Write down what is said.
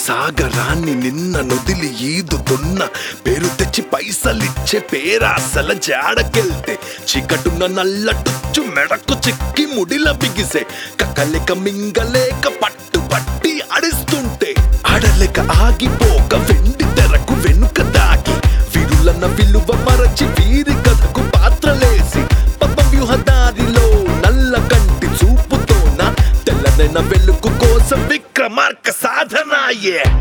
సాగరాన్ని నిన్న నొదిలి ఈదుతున్న పేరు తెచ్చి పైసలిచ్చే పేరాసల జాడకెళ్తే చీకటున్న నల్లటుచ్చు మెడకు చిక్కి ముడిల బిగిసే కక్కలేక మింగలేక పట్టు పట్టి అడిస్తుంటే ఆడలేక ఆగిపోక వెండి తెరకు వెనుక దాగి విరులన్న విలువ మరచి వీరి కథకు పాత్రలేసి పప్ప వ్యూహదారిలో నల్ల కంటి చూపుతోన తెల్లనైన వెలుగు కోసం విక్రమార్క సాధనాయే